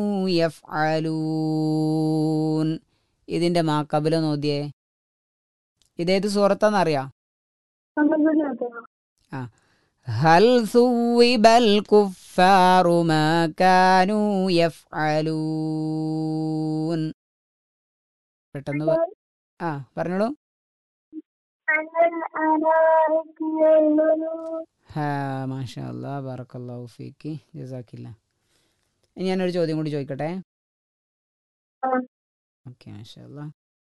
യഫ്അലൂൻ ഇതിൻ്റെ മാ കബില നോദിയേ ഇതേത് സൂറത്താന്നറിയാം هل ثوب الكفار ما كانوا يفعلون പെട്ടെന്ന് പ- ആ പറഞ്ഞോളൂ ഹാ മാഷാ അല്ലാ ബറക്കല്ലാഹു ഫീക്ക് ജസാക്കില്ല ഇനി ഞാനൊരു ചോദ്യം കൂടി ചോദിക്കട്ടെ ആ. ഓക്കെ മാഷാ അല്ലാ